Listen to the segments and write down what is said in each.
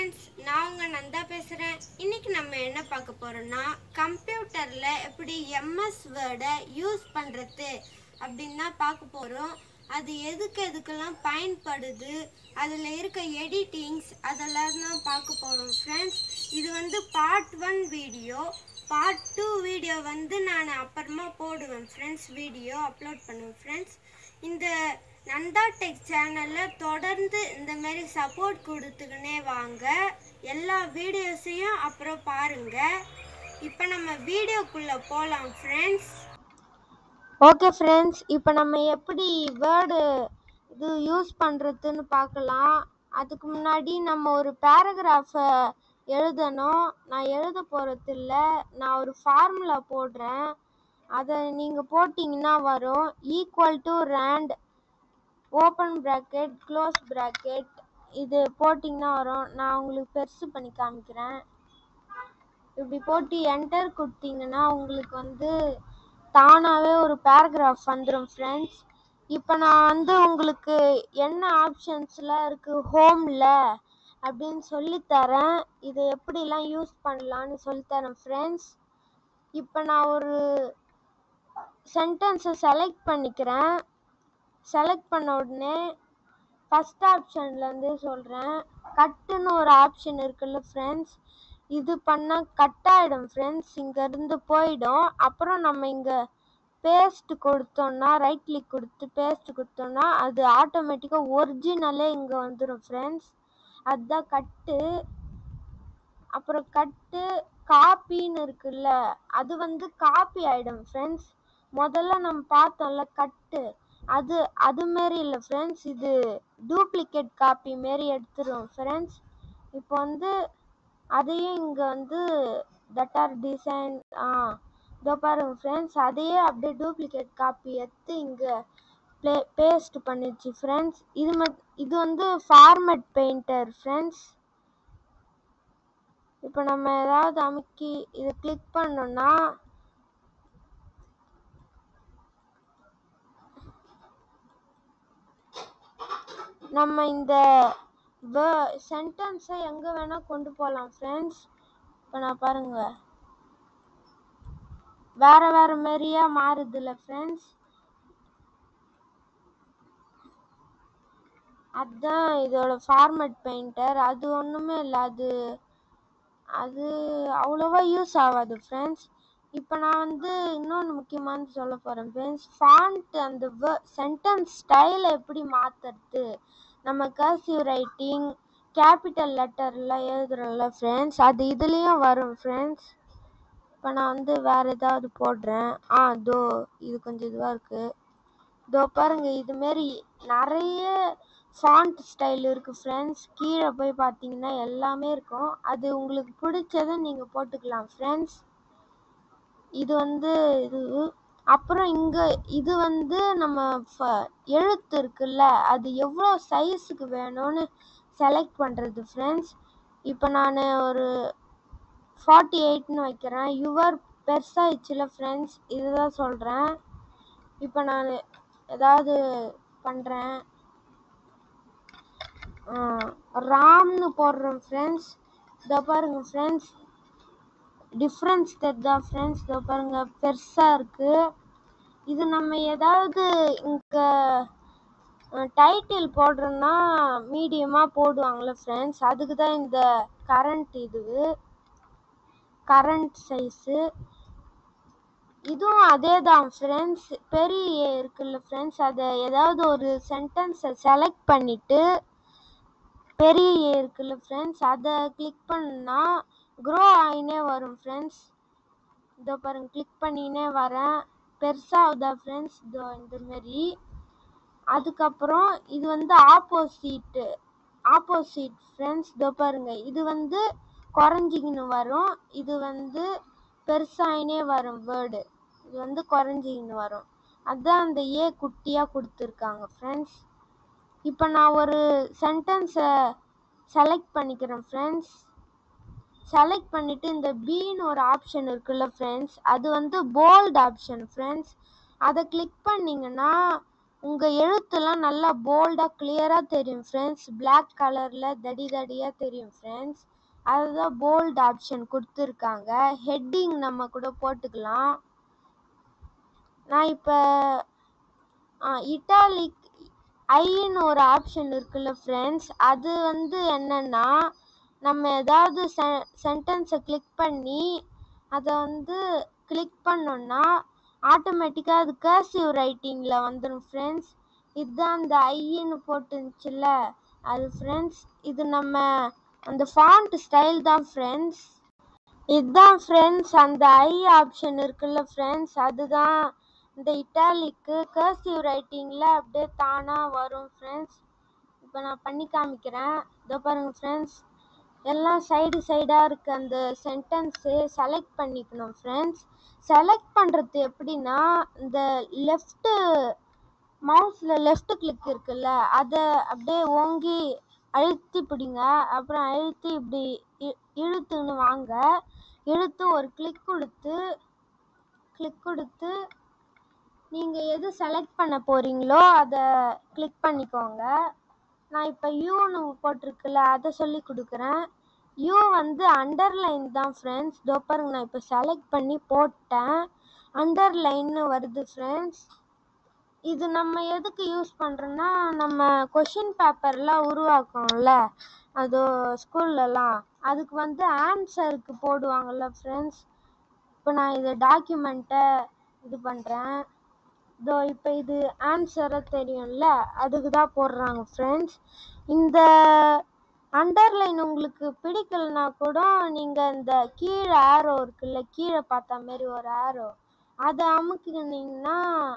friends நான் உங்க நந்தா பேசுறேன் இன்னைக்கு நம்ம என்ன பார்க்க போறோம்னா கம்ப்யூட்டர்ல எப்படி எம்எஸ் வேர்டை யூஸ் பண்றது அப்படின்னு தான் பார்க்க போறோம் அது எதுக்கு எதுக்கெல்லாம் பயன்படுது அதில் இருக்க எடிட்டிங்ஸ் அதெல்லாம் தான் பார்க்க போகிறோம் ஃப்ரெண்ட்ஸ் இது வந்து part one video part two video வந்து நான் அப்புறமா போடுவேன் ஃப்ரெண்ட்ஸ் வீடியோ அப்லோட் பண்ணுவேன் ஃப்ரெண்ட்ஸ் இந்த நந்தா டெக் சேனலில் தொடர்ந்து இந்த மாதிரி சப்போர்ட் கொடுத்துக்கினே வாங்க எல்லா வீடியோஸையும் அப்புறம் பாருங்க இப்போ நம்ம வீடியோக்குள்ளே போகலாம் ஃப்ரெண்ட்ஸ் ஓகே ஃப்ரெண்ட்ஸ் இப்போ நம்ம எப்படி வேர்டு இது யூஸ் பண்ணுறதுன்னு பார்க்கலாம் அதுக்கு முன்னாடி நம்ம ஒரு பேராகிராஃபை எழுதணும் நான் எழுத போகிறது இல்லை நான் ஒரு ஃபார்முலா போடுறேன் அதை நீங்கள் போட்டிங்கன்னா வரும் equal to rand open bracket close bracket இது போட்டிங்கன்னா வரும் நான் உங்களுக்கு பெருசு பண்ணி காமிக்கிறேன் இப்படி போட்டு என்டர் கொடுத்தீங்கன்னா உங்களுக்கு வந்து தானாகவே ஒரு பேராகிராஃப் வந்துடும் ஃப்ரெண்ட்ஸ் இப்போ நான் வந்து உங்களுக்கு என்ன ஆப்ஷன்ஸ்லாம் இருக்குது ஹோமில் அப்படின்னு சொல்லித்தரேன் இதை எப்படிலாம் யூஸ் பண்ணலான்னு சொல்லித்தரேன் ஃப்ரெண்ட்ஸ் இப்போ நான் ஒரு சென்டென்ஸை செலக்ட் பண்ணிக்கிறேன் செலக்ட் பண்ண உடனே ஃபஸ்ட் ஆப்ஷன்லேருந்து சொல்கிறேன் கட்டுன்னு ஒரு ஆப்ஷன் இருக்குல்ல ஃப்ரெண்ட்ஸ் இது பண்ணால் கட் ஆகிடும் ஃப்ரெண்ட்ஸ் இங்கேருந்து போயிடும் அப்புறம் நம்ம இங்கே பேஸ்ட் கொடுத்தோம்னா ரைட் கிளிக் கொடுத்து பேஸ்ட் கொடுத்தோம்னா அது ஆட்டோமேட்டிக்காக ஒரிஜினலே இங்கே வந்துடும் ஃப்ரெண்ட்ஸ் அதுதான் கட்டு அப்புறம் கட்டு காப்பின்னு இருக்குல்ல அது வந்து காப்பி ஆகிடும் ஃப்ரெண்ட்ஸ் முதல்ல நம்ம பார்த்தோம்ல கட்டு அது அது மாரி இல்லை ஃப்ரெண்ட்ஸ் இது டூப்ளிகேட் காப்பி மாரி எடுத்துரும் ஃப்ரெண்ட்ஸ் இப்போ வந்து அதையும் இங்கே வந்து தட் ஆர் டிசைன் ஆ இதோ பாருங்க ஃப்ரெண்ட்ஸ் அதையே அப்படியே டூப்ளிகேட் காப்பி எடுத்து இங்கே ப்ளே பேஸ்ட் பண்ணிடுச்சு ஃப்ரெண்ட்ஸ் இது மத் இது வந்து ஃபார்மட் பெயிண்டர் ஃப்ரெண்ட்ஸ் இப்போ நம்ம ஏதாவது அமுக்கி இதை கிளிக் பண்ணோம்னா நம்ம இந்த சென்டென்ஸை எங்கே வேணால் கொண்டு போகலாம் ஃப்ரெண்ட்ஸ் இப்போ நான் பாருங்க வேற வேற மாதிரியா மாறுதுல்ல ஃப்ரெண்ட்ஸ் அதுதான் இதோட ஃபார்மட் பெயிண்டர் அது ஒன்றுமே இல்லை அது அது அவ்வளோவா யூஸ் ஆகாது ஃப்ரெண்ட்ஸ் இப்போ நான் வந்து இன்னொன்று முக்கியமானது சொல்ல போகிறேன் ஃப்ரெண்ட்ஸ் ஃபாண்ட் அந்த சென்டென்ஸ் ஸ்டைலை எப்படி மாற்றுறது நம்ம கர்சிவ் ரைட்டிங் கேபிட்டல் லெட்டர்லாம் எழுதுறோம்ல ஃப்ரெண்ட்ஸ் அது இதுலேயும் வரும் ஃப்ரெண்ட்ஸ் இப்போ நான் வந்து வேறு ஏதாவது போடுறேன் ஆ தோ இது கொஞ்சம் இதுவாக இருக்குது இதோ பாருங்கள் இதுமாரி நிறைய ஃபாண்ட் ஸ்டைல் இருக்குது ஃப்ரெண்ட்ஸ் கீழே போய் பார்த்தீங்கன்னா எல்லாமே இருக்கும் அது உங்களுக்கு பிடிச்சதை நீங்கள் போட்டுக்கலாம் ஃப்ரெண்ட்ஸ் இது வந்து இது அப்புறம் இங்கே இது வந்து நம்ம எழுத்து இருக்குல்ல அது எவ்வளோ சைஸுக்கு வேணும்னு செலக்ட் பண்ணுறது ஃப்ரெண்ட்ஸ் இப்போ நான் ஒரு ஃபார்ட்டி எயிட்னு வைக்கிறேன் யுவர் பெருசாகிடுச்சுல ஃப்ரெண்ட்ஸ் இதுதான் சொல்கிறேன் இப்போ நான் ஏதாவது பண்ணுறேன் ராம்னு போடுறேன் ஃப்ரெண்ட்ஸ் இதோ பாருங்கள் ஃப்ரெண்ட்ஸ் டிஃப்ரென்ஸ் தெரிதா ஃப்ரெண்ட்ஸ் இதோ பாருங்கள் பெருசாக இருக்குது இது நம்ம ஏதாவது இங்கே டைட்டில் போடுறோன்னா மீடியமாக போடுவாங்கள்ல ஃப்ரெண்ட்ஸ் அதுக்கு தான் இந்த கரண்ட் இது கரண்ட் சைஸு இதுவும் அதே தான் ஃப்ரெண்ட்ஸ் பெரிய இருக்குல்ல ஃப்ரெண்ட்ஸ் அதை ஏதாவது ஒரு சென்டென்ஸை செலக்ட் பண்ணிவிட்டு பெரிய இருக்குல்ல ஃப்ரெண்ட்ஸ் அதை கிளிக் பண்ணால் க்ரோ ஆகினே வரும் ஃப்ரெண்ட்ஸ் இதோ பாருங்க கிளிக் பண்ணினே வரேன் பெருசாகுதா ஃப்ரெண்ட்ஸ் இதோ இந்தமாரி அதுக்கப்புறம் இது வந்து ஆப்போசிட்டு ஆப்போசிட் ஃப்ரெண்ட்ஸ் இதோ பாருங்க இது வந்து குறைஞ்சிக்கின்னு வரும் இது வந்து பெருசாகினே வரும் வேர்டு இது வந்து குறைஞ்சிக்கின்னு வரும் அதுதான் அந்த ஏ குட்டியாக கொடுத்துருக்காங்க ஃப்ரெண்ட்ஸ் இப்போ நான் ஒரு சென்டென்ஸை செலக்ட் பண்ணிக்கிறேன் ஃப்ரெண்ட்ஸ் செலக்ட் பண்ணிவிட்டு இந்த பின்னு ஒரு ஆப்ஷன் இருக்குல்ல ஃப்ரெண்ட்ஸ் அது வந்து போல்ட் ஆப்ஷன் ஃப்ரெண்ட்ஸ் அதை கிளிக் பண்ணிங்கன்னா உங்கள் எழுத்துலாம் நல்லா போல்டாக கிளியராக தெரியும் ஃப்ரெண்ட்ஸ் Black கலரில் தடி தடியாக தெரியும் ஃப்ரெண்ட்ஸ் அதுதான் போல்ட் ஆப்ஷன் கொடுத்துருக்காங்க ஹெட்டிங் நம்ம கூட போட்டுக்கலாம் நான் இப்போ இட்டாலிக் ஐன்னு ஒரு ஆப்ஷன் இருக்குல்ல ஃப்ரெண்ட்ஸ் அது வந்து என்னன்னா நம்ம ஏதாவது செ சென்டென்ஸை கிளிக் பண்ணி அதை வந்து கிளிக் பண்ணோன்னா ஆட்டோமேட்டிக்காக அது கர்சிவ் ரைட்டிங்கில் வந்துடும் ஃப்ரெண்ட்ஸ் இதுதான் அந்த ஐன்னு போட்டுருந்துச்சுல்ல அது ஃப்ரெண்ட்ஸ் இது நம்ம அந்த ஃபாண்ட் ஸ்டைல் தான் ஃப்ரெண்ட்ஸ் இதுதான் ஃப்ரெண்ட்ஸ் அந்த ஐ ஆப்ஷன் இருக்குல்ல ஃப்ரெண்ட்ஸ் அதுதான் இந்த இட்டாலிக்கு கர்சிவ் ரைட்டிங்கில் அப்படியே தானாக வரும் ஃப்ரெண்ட்ஸ் இப்போ நான் பண்ணி காமிக்கிறேன் இதோ பாருங்கள் ஃப்ரெண்ட்ஸ் எல்லாம் சைடு சைடாக இருக்க அந்த சென்டென்ஸு செலக்ட் பண்ணிக்கணும் ஃப்ரெண்ட்ஸ் செலக்ட் பண்ணுறது எப்படின்னா இந்த லெஃப்ட்டு மவுஸில் லெஃப்ட் கிளிக் இருக்குல்ல அதை அப்படியே ஓங்கி அழுத்தி பிடிங்க அப்புறம் அழுத்தி இப்படி இ- இழுத்துன்னு வாங்க இழுத்து ஒரு கிளிக் கொடுத்து கிளிக் கொடுத்து நீங்கள் எது செலக்ட் பண்ண போகிறீங்களோ அதை கிளிக் பண்ணிக்கோங்க நான் இப்போ யூன்னு போட்டிருக்குல்ல அதை சொல்லி கொடுக்குறேன் யூ வந்து அண்டர்லைன் தான் ஃப்ரெண்ட்ஸ் இதோ பாருங்க நான் இப்போ செலக்ட் பண்ணி போட்டேன் அண்டர்லைன்னு வருது ஃப்ரெண்ட்ஸ் இது நம்ம எதுக்கு யூஸ் பண்ணுறோன்னா நம்ம கொஷின் பேப்பர்லாம் உருவாக்கும்ல அது ஸ்கூல்லலாம் அதுக்கு வந்து ஆன்சருக்கு போடுவாங்கல்ல ஃப்ரெண்ட்ஸ் இப்போ நான் இதை டாக்குமெண்ட்டை இது பண்ணுறேன் இதோ இப்போ இது ஆன்சராக தெரியும்ல அதுக்கு தான் போடுறாங்க ஃப்ரெண்ட்ஸ் இந்த அண்டர்லைன் உங்களுக்கு பிடிக்கலனா கூட நீங்கள் இந்த கீழே ஆரோ இருக்குல்ல கீழே பார்த்த மாதிரி ஒரு ஆரோ அதை அமுக்கினீங்கன்னா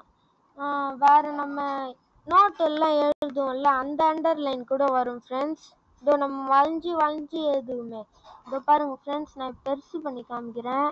வேறு நம்ம நோட் எல்லாம் எழுதுவோம்ல அந்த அண்டர்லைன் கூட வரும் ஃப்ரெண்ட்ஸ் இதோ நம்ம வளைஞ்சி வளைஞ்சி எழுதுவோமே இதோ பாருங்கள் ஃப்ரெண்ட்ஸ் நான் பெருசு பண்ணி காமிக்கிறேன்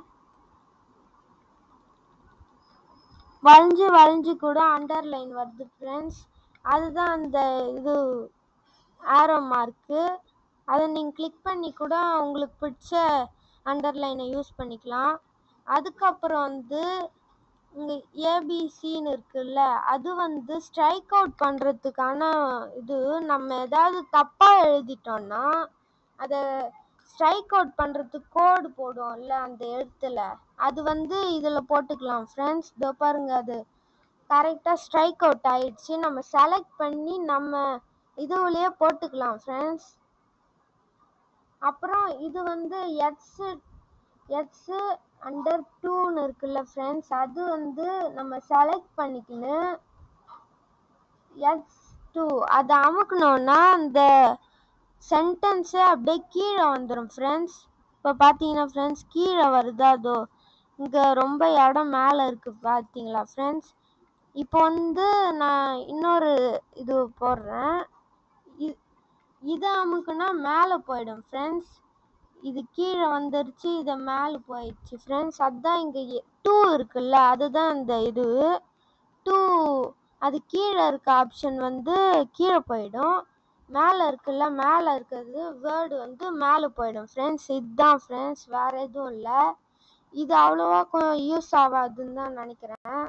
வளைஞ்சு வளைஞ்சு கூட அண்டர்லைன் வருது ஃப்ரெண்ட்ஸ் அதுதான் அந்த இது ஆரோ மார்க்கு அதை நீங்கள் கிளிக் பண்ணி கூட உங்களுக்கு பிடிச்ச அண்டர்லைனை யூஸ் பண்ணிக்கலாம் அதுக்கப்புறம் வந்து இங்கே ஏபிசின்னு இருக்குல்ல அது வந்து ஸ்ட்ரைக் அவுட் பண்ணுறதுக்கான இது நம்ம ஏதாவது தப்பாக எழுதிட்டோம்னா அதை ஸ்ட்ரைக் அவுட் பண்ணுறதுக்கு கோடு போடுவோம்ல அந்த எழுத்துல அது வந்து இதில் போட்டுக்கலாம் ஃப்ரெண்ட்ஸ் இதோ பாருங்க அது கரெக்டாக ஸ்ட்ரைக் அவுட் ஆயிடுச்சு நம்ம செலக்ட் பண்ணி நம்ம இதுவுலேயே போட்டுக்கலாம் ஃப்ரெண்ட்ஸ் அப்புறம் இது வந்து எக்ஸு எக்ஸு அண்டர் டூன்னு இருக்குல்ல ஃப்ரெண்ட்ஸ் அது வந்து நம்ம செலக்ட் பண்ணிக்கின்னு எக்ஸ் டூ அதை அமுக்கணுன்னா அந்த சென்டென்ஸே அப்படியே கீழே வந்துடும் ஃப்ரெண்ட்ஸ் இப்போ பார்த்தீங்கன்னா ஃப்ரெண்ட்ஸ் கீழே வருதா அதோ இங்கே ரொம்ப இடம் மேலே இருக்குது பார்த்தீங்களா ஃப்ரெண்ட்ஸ் இப்போ வந்து நான் இன்னொரு இது போடுறேன் இ- இதை அமுக்குனா மேலே போயிடும் ஃப்ரெண்ட்ஸ் இது கீழே வந்துருச்சு இது மேலே போயிடுச்சு ஃப்ரெண்ட்ஸ் அதுதான் இங்கே டூ இருக்குல்ல அதுதான் இந்த இது டூ அது கீழே இருக்க ஆப்ஷன் வந்து கீழே போயிடும் மேலே இருக்குல்ல மேலே இருக்கிறது வேர்டு வந்து மேலே போயிடும் ஃப்ரெண்ட்ஸ் இதுதான் ஃப்ரெண்ட்ஸ் வேறு எதுவும் இல்லை இது அவ்வளோவா யூஸ் ஆகாதுன்னு தான் நினைக்கிறேன்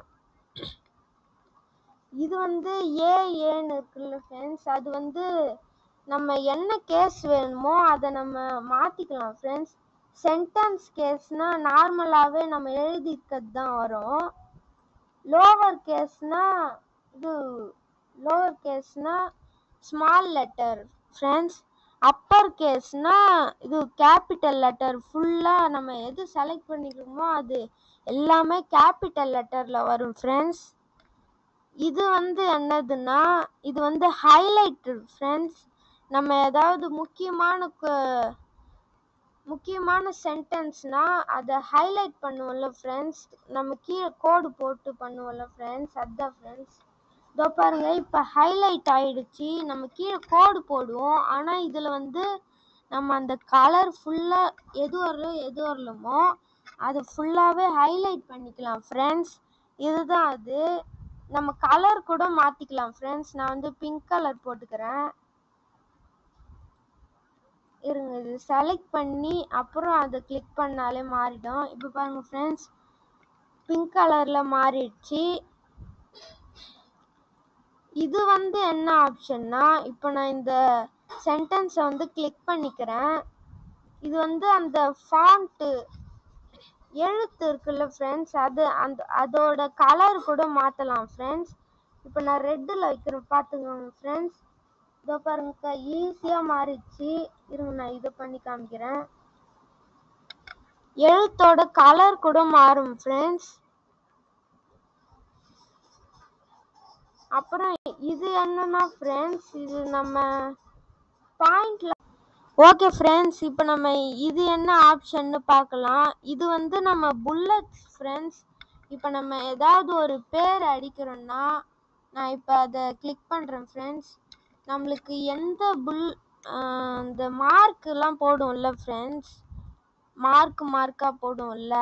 இது வந்து ஏ ஏன்னு இருக்குல்ல ஃப்ரெண்ட்ஸ் அது வந்து நம்ம என்ன கேஸ் வேணுமோ அதை நம்ம மாற்றிக்கலாம் ஃப்ரெண்ட்ஸ் சென்டென்ஸ் கேஸ்னால் நார்மலாகவே நம்ம எழுதிக்கிறது தான் வரும் லோவர் கேஸ்னால் இது லோவர் கேஸ்னால் ஸ்மால் லெட்டர் ஃப்ரெண்ட்ஸ் அப்பர் கேஸ்னால் இது கேபிட்டல் லெட்டர் ஃபுல்லாக நம்ம எது செலக்ட் பண்ணிக்கிறோமோ அது எல்லாமே கேபிட்டல் லெட்டரில் வரும் ஃப்ரெண்ட்ஸ் இது வந்து என்னதுன்னா இது வந்து ஹைலைட்டட் ஃப்ரெண்ட்ஸ் நம்ம ஏதாவது முக்கியமான கு- முக்கியமான சென்டென்ஸ்னால் அதை ஹைலைட் பண்ணுவோம்ல ஃப்ரெண்ட்ஸ் நம்ம கீழே கோடு போட்டு பண்ணுவோம்ல ஃப்ரெண்ட்ஸ் அதுதான் ஃப்ரெண்ட்ஸ் இதோ பாருங்க இப்போ ஹைலைட் ஆயிடுச்சு நம்ம கீழே கோடு போடுவோம் ஆனால் இதில் வந்து நம்ம அந்த கலர் ஃபுல்லாக எது வரலோ எது வரலுமோ அதை ஃபுல்லாகவே ஹைலைட் பண்ணிக்கலாம் ஃப்ரெண்ட்ஸ் இதுதான் அது நம்ம கலர் கூட மாற்றிக்கலாம் ஃப்ரெண்ட்ஸ் நான் வந்து பிங்க் கலர் போட்டுக்கிறேன் இருங்க இது செலக்ட் பண்ணி அப்புறம் அதை கிளிக் பண்ணாலே மாறிடும் இப்போ பாருங்க ஃப்ரெண்ட்ஸ் பிங்க் கலரில் மாறிடுச்சு இது வந்து என்ன ஆப்ஷன்னா இப்போ நான் இந்த சென்டென்ஸை வந்து கிளிக் பண்ணிக்கிறேன் இது வந்து அந்த ஃபாண்ட்டு எழுத்து இருக்குல்ல ஃப்ரெண்ட்ஸ் அது அந்த அதோட கலர் கூட மாற்றலாம் ஃப்ரெண்ட்ஸ் இப்போ நான் ரெட்டில் வைக்கிறேன் பார்த்துக்கோங்க ஃப்ரெண்ட்ஸ் இதோ பாருங்க ஈஸியாக மாறிடுச்சு இருங்க நான் இதை பண்ணி காமிக்கிறேன் எழுத்தோட கலர் கூட மாறும் ஃப்ரெண்ட்ஸ் அப்புறம் இது என்னன்னா ஃப்ரெண்ட்ஸ் இது நம்ம பாயிண்ட்ல ஓகே ஃப்ரெண்ட்ஸ் இப்போ நம்ம இது என்ன ஆப்ஷன்னு பார்க்கலாம் இது வந்து நம்ம புல்லட்ஸ் ஃப்ரெண்ட்ஸ் இப்போ நம்ம ஏதாவது ஒரு பேர் அடிக்கிறோம்னா நான் இப்போ அதை கிளிக் பண்ணுறேன் ஃப்ரெண்ட்ஸ் நம்மளுக்கு எந்த புல் இந்த மார்க்கெலாம் போடும்ல ஃப்ரெண்ட்ஸ் மார்க் மார்க்காக போடும்ல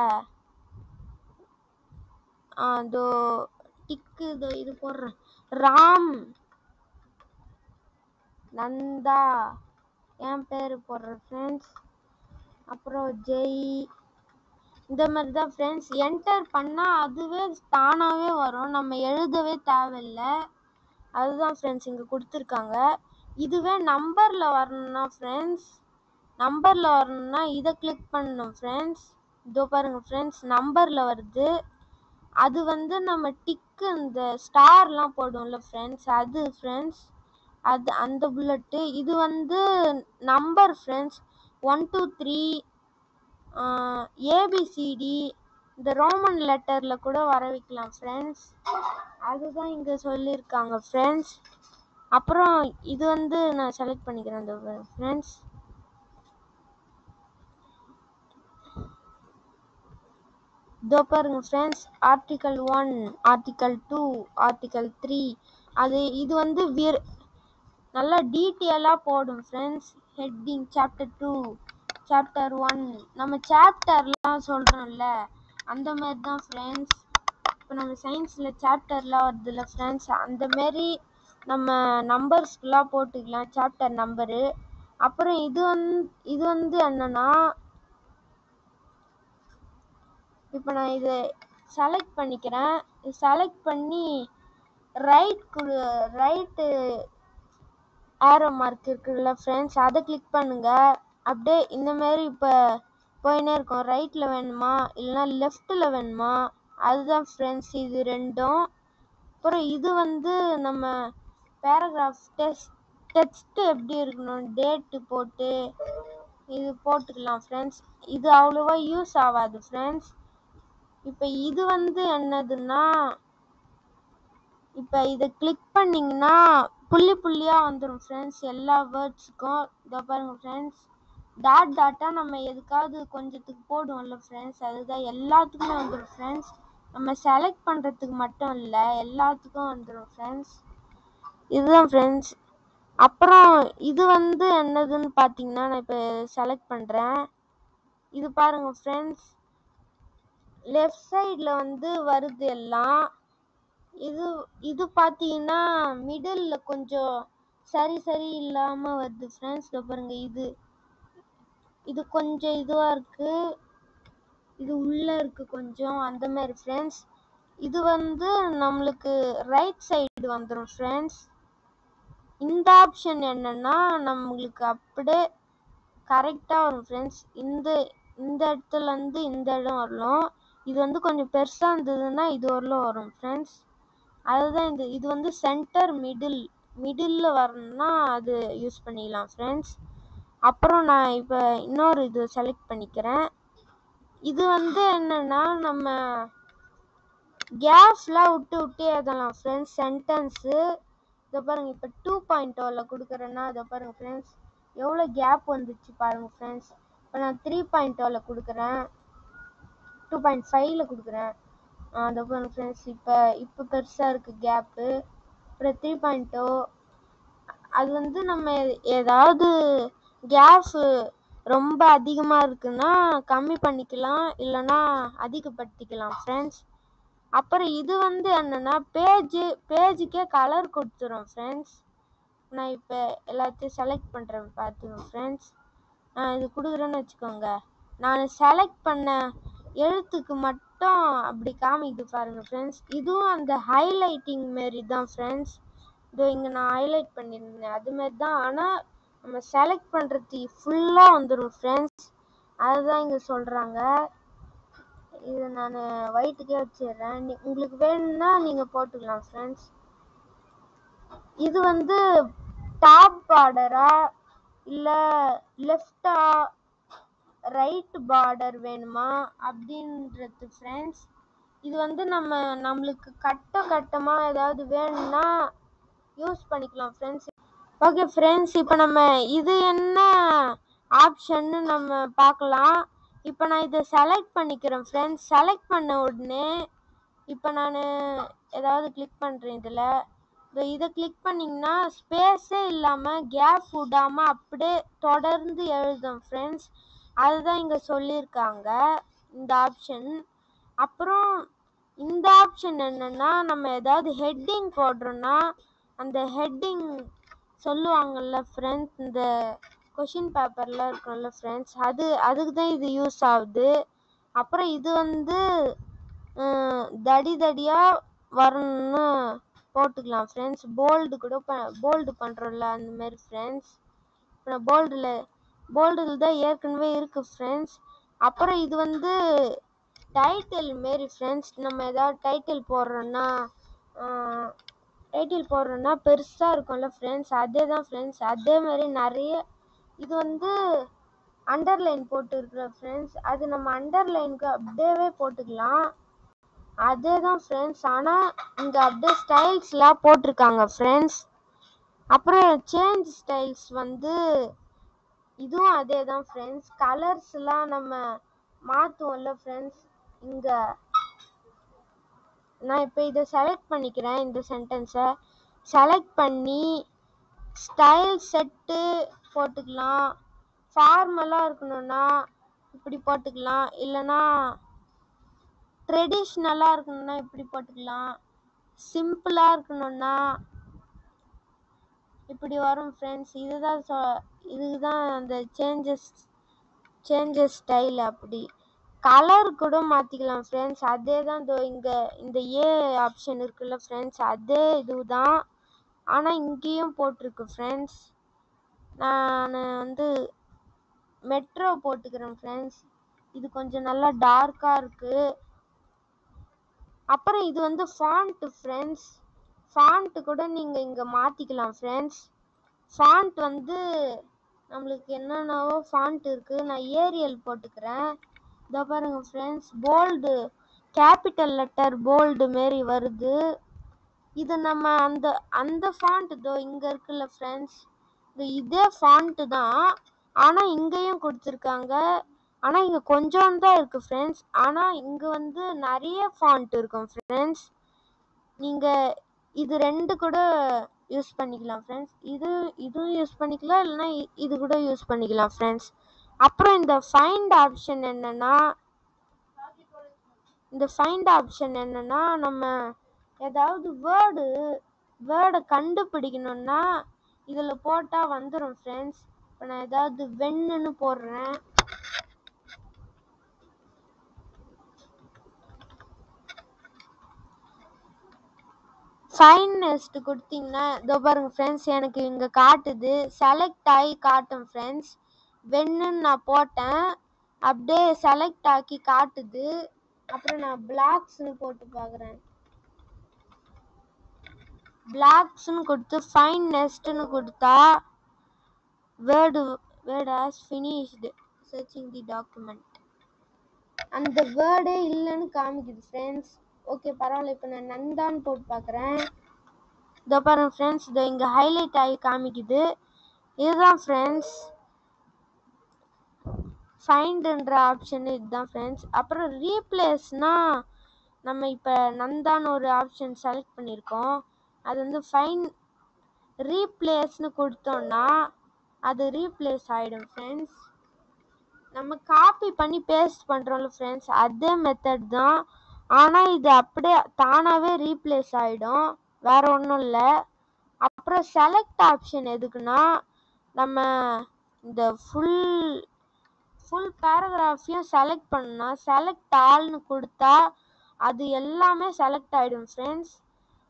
அதோ டிக்கு இதோ இது போடுறேன் ராம் நந்தா என் பேர் போடுறேன் ஃப்ரெண்ட்ஸ் அப்புறம் ஜெய் இந்த மாதிரி தான் ஃப்ரெண்ட்ஸ் என்டர் பண்ணால் அதுவே தானாகவே வரும் நம்ம எழுதவே தேவையில்லை அதுதான் ஃப்ரெண்ட்ஸ் இங்கே கொடுத்துருக்காங்க இதுவே நம்பரில் வரணும்னா ஃப்ரெண்ட்ஸ் நம்பரில் வரணும்னா இதை கிளிக் பண்ணணும் ஃப்ரெண்ட்ஸ் இதோ பாருங்கள் ஃப்ரெண்ட்ஸ் நம்பரில் வருது அது வந்து நம்ம டிக்கு இந்த ஸ்டார்லாம் போடுவோம்ல ஃப்ரெண்ட்ஸ் அது ஃப்ரெண்ட்ஸ் அது அந்த புல்லட்டு இது வந்து number friends one two three A B C D இந்த ரோமன் லெட்டரில் கூட வர வைக்கலாம் ஃப்ரெண்ட்ஸ் அதுதான் இங்கே சொல்லியிருக்காங்க ஃப்ரெண்ட்ஸ் அப்புறம் இது வந்து நான் செலக்ட் பண்ணிக்கிறேன் இந்த ஃப்ரெண்ட்ஸ் இதோ பாருங்க friends article one article two article three அது இது வந்து விர் நல்லா டீட்டெயிலாக போடும் friends heading chapter two chapter one நம்ம சாப்டர்லாம் சொல்கிறோம்ல அந்த மாதிரி தான் ஃப்ரெண்ட்ஸ் இப்போ நம்ம சயின்ஸில் சாப்டர்லாம் வருதுல்ல ஃப்ரெண்ட்ஸ் அந்த மாரி நம்ம நம்பர்ஸ்க்கெலாம் போட்டுக்கலாம் சாப்டர் நம்பரு அப்புறம் இது வந்து இது வந்து என்னன்னா இப்போ நான் இதை செலக்ட் பண்ணிக்கிறேன் செலக்ட் பண்ணி ரைட் கொடு ரைட்டு ஆரோ மார்க் இருக்குல்ல ஃப்ரெண்ட்ஸ் அதை கிளிக் பண்ணுங்க அப்படியே இந்த மாதிரி இப்போ போயினே இருக்கும் ரைட்டில் வேணுமா இல்லைனா லெஃப்ட்டில் வேணுமா அதுதான் ஃப்ரெண்ட்ஸ் இது ரெண்டும் அப்புறம் இது வந்து நம்ம பேராகிராஃப் டெஸ்ட் டெக்ஸ்ட்டு எப்படி இருக்கணும் டேட்டு போட்டு இது போட்டுக்கலாம் ஃப்ரெண்ட்ஸ் இது அவ்வளோவா யூஸ் ஆகாது ஃப்ரெண்ட்ஸ் இப்போ இது வந்து என்னதுன்னா இப்போ இதை கிளிக் பண்ணிங்கன்னா புள்ளி புள்ளியாக வந்துடும் ஃப்ரெண்ட்ஸ் எல்லா வேர்ட்ஸுக்கும் இதோ பாருங்கள் ஃப்ரெண்ட்ஸ் டாட் டாட்டாக நம்ம எதுக்காவது கொஞ்சத்துக்கு போடுவோம்ல ஃப்ரெண்ட்ஸ் அதுதான் எல்லாத்துக்குமே வந்துடும் ஃப்ரெண்ட்ஸ் நம்ம செலக்ட் பண்ணுறதுக்கு மட்டும் இல்லை எல்லாத்துக்கும் வந்துடும் ஃப்ரெண்ட்ஸ் இதுதான் ஃப்ரெண்ட்ஸ் அப்புறம் இது வந்து என்னதுன்னு பார்த்தீங்கன்னா நான் இப்போ செலக்ட் பண்ணுறேன் இது பாருங்கள் ஃப்ரெண்ட்ஸ் லெஃப்ட் சைடில் வந்து வருது எல்லாம் இது இது பார்த்தீங்கன்னா மிடில் கொஞ்சம் சரி சரி இல்லாமல் வருது ஃப்ரெண்ட்ஸ் இதோ பாருங்க இது இது கொஞ்சம் இதுவாக இருக்குது இது உள்ளே இருக்குது கொஞ்சம் அந்த மாதிரி ஃப்ரெண்ட்ஸ் இது வந்து நம்மளுக்கு ரைட் சைடு வந்துடும் ஃப்ரெண்ட்ஸ் இந்த ஆப்ஷன் என்னன்னா நம்மளுக்கு அப்படியே கரெக்டாக வரும் ஃப்ரெண்ட்ஸ் இந்த இந்த இடத்துலேருந்து இந்த இடம் வரலாம் இது வந்து கொஞ்சம் பெருசாக இருந்ததுன்னா இது வரலும் வரும் ஃப்ரெண்ட்ஸ் அதுதான் இந்த இது வந்து சென்டர் மிடில் மிடில் வரணும்னா அது யூஸ் பண்ணிக்கலாம் ஃப்ரெண்ட்ஸ் அப்புறம் நான் இப்போ இன்னொரு இது செலக்ட் பண்ணிக்கிறேன் இது வந்து என்னன்னா நம்ம கேப்ஸ்லாம் விட்டு விட்டு எழுதலாம் ஃப்ரெண்ட்ஸ் சென்டென்ஸு இதை பாருங்கள் இப்போ டூ பாயிண்ட் ஓவில் கொடுக்குறேன்னா இதை பாருங்கள் ஃப்ரெண்ட்ஸ் எவ்வளோ கேப் வந்துச்சு பாருங்கள் ஃப்ரெண்ட்ஸ் இப்போ நான் த்ரீ பாயிண்ட் ஓவில் கொடுக்குறேன் டூ பாயிண்ட் ஃபைவ்ல கொடுக்குறேன் அதை பாருங்கள் ஃப்ரெண்ட்ஸ் இப்போ இப்போ பெருசாக இருக்குது கேப்பு அப்புறம் த்ரீ பாயிண்ட் ஓ அது வந்து நம்ம ஏதாவது கேஸு ரொம்ப அதிகமாக இருக்குன்னா கம்மி பண்ணிக்கலாம் இல்லைன்னா அதிகப்படுத்திக்கலாம் ஃப்ரெண்ட்ஸ் அப்புறம் இது வந்து என்னென்னா பேஜு பேஜுக்கே கலர் கொடுத்துரும் ஃப்ரெண்ட்ஸ் நான் இப்போ எல்லாத்தையும் செலக்ட் பண்ணுறேன் பார்த்துக்கோங்க ஃப்ரெண்ட்ஸ் நான் இது கொடுக்குறேன்னு வச்சுக்கோங்க நான் செலக்ட் பண்ண எழுத்துக்கு மட்டும் அப்படி காமிக்குது பாருங்கள் ஃப்ரெண்ட்ஸ் இதுவும் அந்த ஹைலைட்டிங் மாரி தான் ஃப்ரெண்ட்ஸ் இதோ இங்கே நான் ஹைலைட் பண்ணியிருந்தேன் அது மாதிரி தான் ஆனால் நம்ம செலக்ட் பண்ணுறது ஃபுல்லாக வந்துடும் ஃப்ரெண்ட்ஸ் அதுதான் இங்கே சொல்கிறாங்க இது நான் ஒயிட்டுக்கே வச்சிடுறேன் நீ உங்களுக்கு வேணும்னா நீங்கள் போட்டுக்கலாம் ஃப்ரெண்ட்ஸ் இது வந்து டாப் பார்டரா இல்லை லெஃப்டா ரைட் பார்டர் வேணுமா அப்படின்றது ஃப்ரெண்ட்ஸ் இது வந்து நம்ம நம்மளுக்கு கட்ட கட்டமாக ஏதாவது வேணும்னா யூஸ் பண்ணிக்கலாம் ஃப்ரெண்ட்ஸ் ஓகே ஃப்ரெண்ட்ஸ் இப்போ நம்ம இது என்ன ஆப்ஷன்னு நம்ம பார்க்கலாம் இப்போ நான் இதை செலக்ட் பண்ணிக்கிறேன் ஃப்ரெண்ட்ஸ் செலக்ட் பண்ண உடனே இப்போ நான் ஏதாவது கிளிக் பண்ணுறேன் இதில் இந்த இதை கிளிக் பண்ணிங்கன்னா ஸ்பேஸே இல்லாமல் கேப் விடாமல் அப்படியே தொடர்ந்து எழுதும் ஃப்ரெண்ட்ஸ் அதுதான் இங்கே சொல்லியிருக்காங்க இந்த ஆப்ஷன் அப்புறம் இந்த ஆப்ஷன் என்னன்னா நம்ம ஏதாவது ஹெட்டிங் போடுறோன்னா அந்த ஹெட்டிங் சொல்லுவாங்கல்ல ஃப்ரெண்ட்ஸ் இந்த கொஷின் பேப்பர்லாம் இருக்கும்ல ஃப்ரெண்ட்ஸ் அது அதுக்கு தான் இது யூஸ் ஆகுது அப்புறம் இது வந்து அஹ், தடி தடியாக வரணும்னு போட்டுக்கலாம் ஃப்ரெண்ட்ஸ் போல்டு கூட ப போல்டு பண்ணுறோம்ல அந்த மாதிரி ஃப்ரெண்ட்ஸ் அப்புறம் போல்டில் போல்டில் தான் ஏற்கனவே இருக்குது ஃப்ரெண்ட்ஸ் அப்புறம் இது வந்து டைட்டில் மாரி ஃப்ரெண்ட்ஸ் நம்ம ஏதாவது டைட்டில் போடுறோன்னா டைட்டில் போடுறோன்னா பெருசாக இருக்கும்ல ஃப்ரெண்ட்ஸ் அதே தான் ஃப்ரெண்ட்ஸ் அதே மாதிரி நிறைய இது வந்து அண்டர்லைன் போட்டு இருக்கிற ஃப்ரெண்ட்ஸ் அது நம்ம அண்டர்லைனுக்கு அப்படியே போட்டுக்கலாம் அதே தான் ஃப்ரெண்ட்ஸ் ஆனால் இங்கே அப்படியே ஸ்டைல்ஸ்லாம் போட்டிருக்காங்க ஃப்ரெண்ட்ஸ் அப்புறம் சேஞ்ச் ஸ்டைல்ஸ் வந்து இதுவும் அதே தான் ஃப்ரெண்ட்ஸ் கலர்ஸ்லாம் நம்ம மாற்றுவோம்ல ஃப்ரெண்ட்ஸ் இங்கே நான் இப்போ இதை செலக்ட் பண்ணிக்கிறேன் இந்த சென்டென்ஸை செலக்ட் பண்ணி ஸ்டைல் செட்டு போட்டுக்கலாம் ஃபார்மலாக இருக்கணும்னா இப்படி போட்டுக்கலாம் இல்லைன்னா ட்ரெடிஷ்னலாக இருக்கணும்னா இப்படி போட்டுக்கலாம் சிம்பிளாக இருக்கணும்னா இப்படி வரும் ஃப்ரெண்ட்ஸ் இதுதான் சொ இதுதான் அந்த சேஞ்சஸ் சேஞ்சஸ் ஸ்டைல் அப்படி கலர் கூட மாற்றிக்கலாம் ஃப்ரெண்ட்ஸ் அதே தான் இதோ இங்கே இந்த ஏ ஆப்ஷன் இருக்குல்ல ஃப்ரெண்ட்ஸ் அதே இதுதான் ஆனால் இங்கேயும் போட்டிருக்கு ஃப்ரெண்ட்ஸ் நான் வந்து மெட்ரோ போட்டுக்கிறேன் ஃப்ரெண்ட்ஸ் இது கொஞ்சம் நல்லா டார்க்காக இருக்குது அப்புறம் இது வந்து ஃபாண்ட்டு ஃப்ரெண்ட்ஸ் ஃபாண்ட்டு கூட நீங்கள் இங்கே மாற்றிக்கலாம் ஃப்ரெண்ட்ஸ் ஃபாண்ட் வந்து நம்மளுக்கு என்னென்னவோ ஃபாண்ட் இருக்குது நான் ஏரியல் போட்டுக்கிறேன் இதோ பாருங்க friends bold capital letter bold மாரி வருது இது நம்ம அந்த அந்த ஃபாண்ட் இதோ இங்கே இருக்குல்ல ஃப்ரெண்ட்ஸ் இது இதே ஃபாண்ட்டு தான் ஆனால் இங்கேயும் கொடுத்துருக்காங்க ஆனால் இங்கே கொஞ்சம் தான் இருக்குது ஃப்ரெண்ட்ஸ் ஆனால் இங்கே வந்து நிறைய ஃபாண்ட் இருக்கும் ஃப்ரெண்ட்ஸ் நீங்கள் இது ரெண்டு கூட யூஸ் பண்ணிக்கலாம் ஃப்ரெண்ட்ஸ் இது இதுவும் யூஸ் பண்ணிக்கலாம் இல்லைன்னா இ- இது கூட யூஸ் பண்ணிக்கலாம் ஃப்ரெண்ட்ஸ் அப்புறம் இந்த ஃபைண்ட் ஆப்ஷன் என்னன்னா இந்த ஃபைண்ட் ஆப்ஷன் என்னன்னா நம்ம ஏதாவது வேர்டு வேர்டை கண்டுபிடிக்கணும்னா இதில் போட்டால் வந்துடும் ஃப்ரெண்ட்ஸ் இப்போ நான் ஏதாவது வெண்ணுன்னு போடுறேன் ஃபைன் நெஸ்ட் கொடுத்தீங்கன்னா இதோ பாருங்க ஃப்ரெண்ட்ஸ் எனக்கு இங்கே காட்டுது செலக்ட் ஆகி காட்டும் ஃப்ரெண்ட்ஸ் வெண்ணுன்னு நான் போட்டேன் அப்படியே செலக்ட் ஆக்கி காட்டுது அப்புறம் நான் பிளாக்ஸ்னு போட்டு பார்க்குறேன் பிளாக்ஸ்னு கொடுத்து ஃபைன் நெஸ்ட்னு கொடுத்தா word word as finished searching the document அந்த வேர்டே இல்லைன்னு காமிக்குது ஃப்ரெண்ட்ஸ் ஓகே பரவாயில்ல இப்போ நான் நந்தான்னு போட்டு பார்க்குறேன் இதோ பாருங்க ஃப்ரெண்ட்ஸ் இதோ இங்கே ஹைலைட் ஆகி காமிக்குது இதுதான் ஃப்ரெண்ட்ஸ் ஃபைண்டுன்ற ஆப்ஷன் இதுதான் ஃப்ரெண்ட்ஸ் அப்புறம் ரீப்ளேஸ்னா நம்ம இப்போ நந்தான்னு ஒரு ஆப்ஷன் செலக்ட் பண்ணியிருக்கோம் அது வந்து ஃபைன் ரீப்ளேஸ்னு கொடுத்தோன்னா அது ரீப்ளேஸ் ஆகிடும் ஃப்ரெண்ட்ஸ் நம்ம காப்பி பண்ணி பேஸ்ட் பண்ணுறோம்ல ஃப்ரெண்ட்ஸ் அதே மெத்தட் தான் ஆனால் இது அப்படியே தானாகவே ரீப்ளேஸ் ஆகிடும் வேற ஒன்றும் இல்லை அப்புறம் செலக்ட் ஆப்ஷன் எதுக்குன்னா நம்ம இந்த ஃபுல் ஃபுல் பேராகிராஃபையும் செலக்ட் பண்ணா செலக்ட் ஆல்னு கொடுத்தா அது எல்லாமே செலக்ட் ஆகிடும் ஃப்ரெண்ட்ஸ்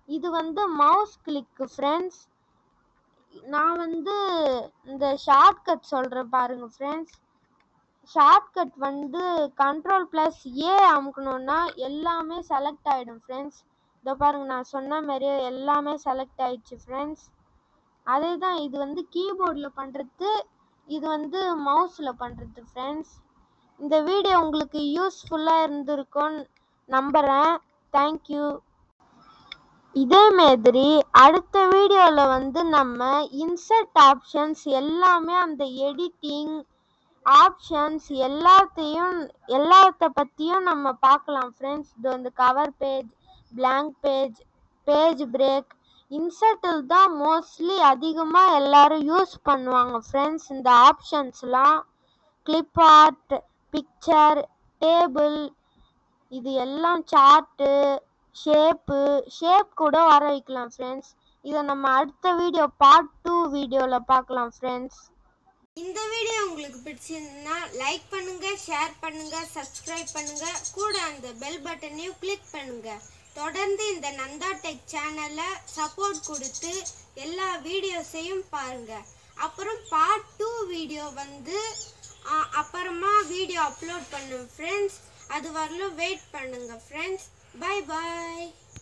இது வந்து மவுஸ் கிளிக்கு ஃப்ரெண்ட்ஸ் நான் வந்து இந்த ஷார்ட்கட் சொல்கிறேன் பாருங்க ஃப்ரெண்ட்ஸ் ஷார்ட்கட் வந்து கண்ட்ரோல் ப்ளஸ் ஏ அமுக்கணுன்னா எல்லாமே செலக்ட் ஆகிடும் ஃப்ரெண்ட்ஸ் இதோ பாருங்க நான் சொன்ன மாதிரியே எல்லாமே செலக்ட் ஆயிடுச்சு ஃப்ரெண்ட்ஸ் அதே தான் இது வந்து கீபோர்டில் பண்ணுறது இது வந்து மவுஸில் பண்ணுறது ஃப்ரெண்ட்ஸ் இந்த வீடியோ உங்களுக்கு யூஸ்ஃபுல்லாக இருந்திருக்கும்னு நம்புகிறேன் தேங்க்யூ இதே மாதிரி அடுத்த வீடியோவில் வந்து நம்ம இன்சர்ட் ஆப்ஷன்ஸ் எல்லாமே அந்த எடிட்டிங் ஆப்ஷன்ஸ் எல்லாத்தையும் எல்லாத்த பற்றியும் நம்ம பார்க்கலாம் ஃப்ரெண்ட்ஸ் இது வந்து cover page blank page page break இன்சர்ட்டில் தான் மோஸ்ட்லி அதிகமாக எல்லாரும் யூஸ் பண்ணுவாங்க ஃப்ரெண்ட்ஸ் இந்த ஆப்ஷன்ஸ்லாம் கிளிப் ஆர்ட் பிக்சர் டேபிள் இது எல்லாம் சார்ட்டு ஷேப்பு ஷேப் கூட வர வைக்கலாம் ஃப்ரெண்ட்ஸ் இதை நம்ம அடுத்த வீடியோ பார்ட் டூ வீடியோவில் பார்க்கலாம் ஃப்ரெண்ட்ஸ் இந்த வீடியோ உங்களுக்கு பிடிச்சிருந்தா லைக் பண்ணுங்க ஷேர் பண்ணுங்க சப்ஸ்கிரைப் பண்ணுங்க கூட அந்த பெல் பட்டனையும் கிளிக் பண்ணுங்க தொடர்ந்து இந்த நந்தா டெக் சேனலை சப்போர்ட் கொடுத்து எல்லா வீடியோஸையும் பாருங்க அப்புறம் பார்ட் டூ வீடியோ வந்து ஆ, அப்புறமா வீடியோ அப்லோட் பண்ணும் ஃப்ரெண்ட்ஸ் அது வரலும் வெயிட் பண்ணுங்க ஃப்ரெண்ட்ஸ் பை பாய்